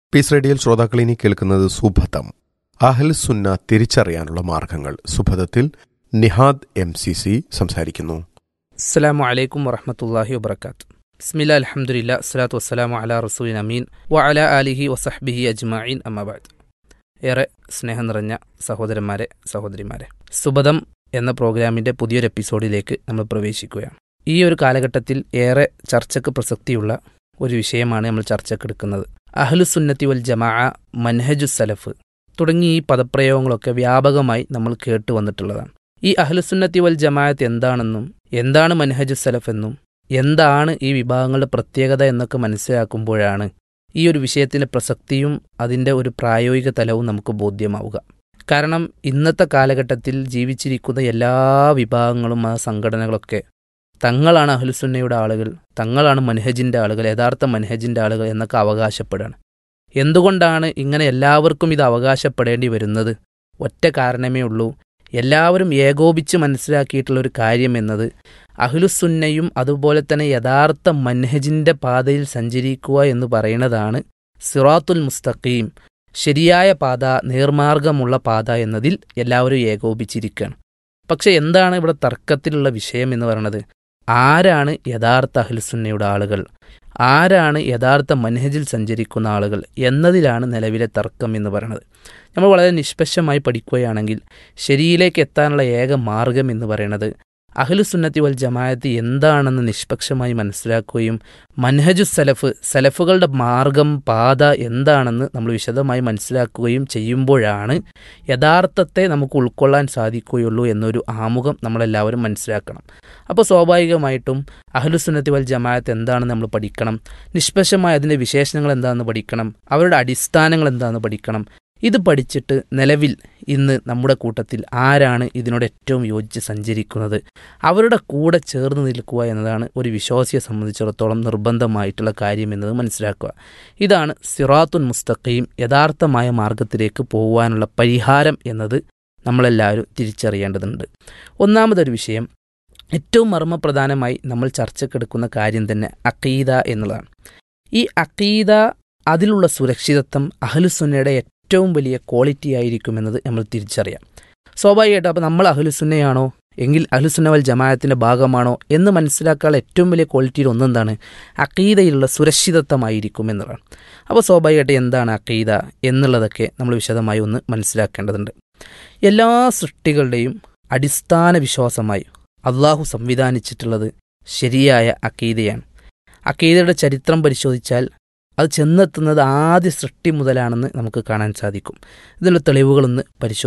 piece റേഡിയോയിൽ ശ്രോതാക്കൾ ഇനി കേൾക്കുന്നത് സുഭതം അഹൽ സുന്ന തിരിച്ചറിയാനുള്ള മാർഗങ്ങൾ സുഭതത്തിൽ നിഹാദ് എം സി സി സംസാരിക്കുന്നു അസ്സലാമു അലൈക്കും വറഹമത്തല്ലാഹി വബർക്കാത്ത് ബിസ്മില്ല അലഹമുല്ല അസ്സലാത്തു വസ്സലാമു അല റസൂലിൻ അമീൻ വ അല അലിഹി വസഹ്ബിഹി അജ്മഈൻ അമ്മബാദ് ഏറെ സ്നേഹം നിറഞ്ഞ സഹോദരന്മാരെ സഹോദരിമാരെ സുബദം എന്ന പ്രോഗ്രാമിൻ്റെ പുതിയൊരു എപ്പിസോഡിലേക്ക് നമ്മൾ പ്രവേശിക്കുകയാണ് ഈ ഒരു കാലഘട്ടത്തിൽ ഏറെ ചർച്ചയ്ക്ക് പ്രസക്തിയുള്ള ഒരു വിഷയമാണ് നമ്മൾ ചർച്ചക്കെടുക്കുന്നത് അഹ്ലുസുന്നത്തി വൽ ജമാ മൻഹജു സലഫ് തുടങ്ങി ഈ പദപ്രയോഗങ്ങളൊക്കെ വ്യാപകമായി നമ്മൾ കേട്ടു വന്നിട്ടുള്ളതാണ് ഈ അഹ്ലുസുന്നത്തി വൽ ജമാഅത്ത് എന്താണെന്നും എന്താണ് മൻഹജു സലഫ് എന്നും എന്താണ് ഈ വിഭാഗങ്ങളുടെ പ്രത്യേകത എന്നൊക്കെ മനസ്സിലാക്കുമ്പോഴാണ് ഈ ഒരു വിഷയത്തിൻ്റെ പ്രസക്തിയും അതിൻ്റെ ഒരു പ്രായോഗിക തലവും നമുക്ക് ബോധ്യമാവുക കാരണം ഇന്നത്തെ കാലഘട്ടത്തിൽ ജീവിച്ചിരിക്കുന്ന എല്ലാ വിഭാഗങ്ങളും ആ സംഘടനകളൊക്കെ തങ്ങളാണ് അഹ്ലുസുന്നയുടെ ആളുകൾ തങ്ങളാണ് മൻഹജിൻ്റെ ആളുകൾ യഥാർത്ഥ മൻഹജിൻ്റെ ആളുകൾ എന്നൊക്കെ അവകാശപ്പെടുകയാണ് എന്തുകൊണ്ടാണ് ഇങ്ങനെ എല്ലാവർക്കും ഇത് അവകാശപ്പെടേണ്ടി വരുന്നത് ഒറ്റ കാരണമേ ഉള്ളൂ എല്ലാവരും ഏകോപിച്ച് മനസ്സിലാക്കിയിട്ടുള്ള ഒരു കാര്യം എന്നത് അഹ്ലുസുന്നയും അതുപോലെ തന്നെ യഥാർത്ഥ മൻഹജിൻ്റെ പാതയിൽ സഞ്ചരിക്കുക എന്ന് പറയുന്നതാണ് സിറാത്തുൽ മുസ്തഖീം ശരിയായ പാത നേർമാർഗമുള്ള പാത എന്നതിൽ എല്ലാവരും ഏകോപിച്ചിരിക്കുകയാണ് പക്ഷെ എന്താണ് ഇവിടെ തർക്കത്തിലുള്ള വിഷയം എന്ന് പറയുന്നത് ആരാണ് യഥാർത്ഥ അഹ്ലുസുന്നയുടെ ആളുകൾ ആരാണ് യഥാർത്ഥ മൻഹജിൽ സഞ്ചരിക്കുന്ന ആളുകൾ എന്നതിലാണ് നിലവിലെ തർക്കം എന്ന് പറയുന്നത് നമ്മൾ വളരെ നിഷ്പക്ഷമായി പഠിക്കുകയാണെങ്കിൽ ശരിയിലേക്ക് എത്താനുള്ള ഏക മാർഗം എന്ന് പറയുന്നത് അഹ്ലുസുന്നത്തി വൽ ജമായത്ത് എന്താണെന്ന് നിഷ്പക്ഷമായി മനസ്സിലാക്കുകയും മൻഹജു സലഫ് സലഫുകളുടെ മാർഗം പാത എന്താണെന്ന് നമ്മൾ വിശദമായി മനസ്സിലാക്കുകയും ചെയ്യുമ്പോഴാണ് യഥാർത്ഥത്തെ നമുക്ക് ഉൾക്കൊള്ളാൻ സാധിക്കുകയുള്ളൂ എന്നൊരു ആമുഖം നമ്മളെല്ലാവരും മനസ്സിലാക്കണം അപ്പോൾ സ്വാഭാവികമായിട്ടും അഹ്ലുസുന്നത്തി വൽ ജമാഅത്ത് എന്താണെന്ന് നമ്മൾ പഠിക്കണം നിഷ്പക്ഷമായ അതിൻ്റെ വിശേഷണങ്ങൾ എന്താണെന്ന് പഠിക്കണം അവരുടെ അടിസ്ഥാനങ്ങൾ എന്താണെന്ന് പഠിക്കണം ഇത് പഠിച്ചിട്ട് നിലവിൽ ഇന്ന് നമ്മുടെ കൂട്ടത്തിൽ ആരാണ് ഇതിനോട് ഏറ്റവും യോജിച്ച് സഞ്ചരിക്കുന്നത് അവരുടെ കൂടെ ചേർന്ന് നിൽക്കുക എന്നതാണ് ഒരു വിശ്വാസിയെ സംബന്ധിച്ചിടത്തോളം നിർബന്ധമായിട്ടുള്ള കാര്യം എന്നത് മനസ്സിലാക്കുക ഇതാണ് സിറാത്തുൻ മുസ്തഖീം യഥാർത്ഥമായ മാർഗത്തിലേക്ക് പോകുവാനുള്ള പരിഹാരം എന്നത് നമ്മളെല്ലാവരും തിരിച്ചറിയേണ്ടതുണ്ട് ഒന്നാമതൊരു വിഷയം ഏറ്റവും മർമ്മപ്രധാനമായി നമ്മൾ ചർച്ചക്കെടുക്കുന്ന കാര്യം തന്നെ അക്കീദ എന്നുള്ളതാണ് ഈ അക്കീദ അതിലുള്ള സുരക്ഷിതത്വം അഹ്ലുസുന്നയുടെ ഏറ്റവും വലിയ ക്വാളിറ്റി ആയിരിക്കുമെന്നത് നമ്മൾ തിരിച്ചറിയാം സ്വാഭാവികമായിട്ടും അപ്പോൾ നമ്മൾ അഹ്ലുസുന്നയാണോ എങ്കിൽ അഹ്ലുസുന്ന വൽ ജമാഅത്തിൻ്റെ ഭാഗമാണോ എന്ന് മനസ്സിലാക്കാനുള്ള ഏറ്റവും വലിയ ക്വാളിറ്റിയിൽ ഒന്നെന്താണ് അക്കീതയിലുള്ള സുരക്ഷിതത്വമായിരിക്കും എന്നുള്ളതാണ് അപ്പോൾ സ്വാഭാവികമായിട്ട് എന്താണ് അക്കീത എന്നുള്ളതൊക്കെ നമ്മൾ വിശദമായി ഒന്ന് മനസ്സിലാക്കേണ്ടതുണ്ട് എല്ലാ സൃഷ്ടികളുടെയും അടിസ്ഥാന വിശ്വാസമായി അള്ളാഹു സംവിധാനിച്ചിട്ടുള്ളത് ശരിയായ അക്കീതയാണ് അക്കീതയുടെ ചരിത്രം പരിശോധിച്ചാൽ അത് ചെന്നെത്തുന്നത് ആദ്യ സൃഷ്ടി മുതലാണെന്ന് നമുക്ക് കാണാൻ സാധിക്കും ഇതിനുള്ള തെളിവുകളൊന്ന് പരിശോധിക്കാം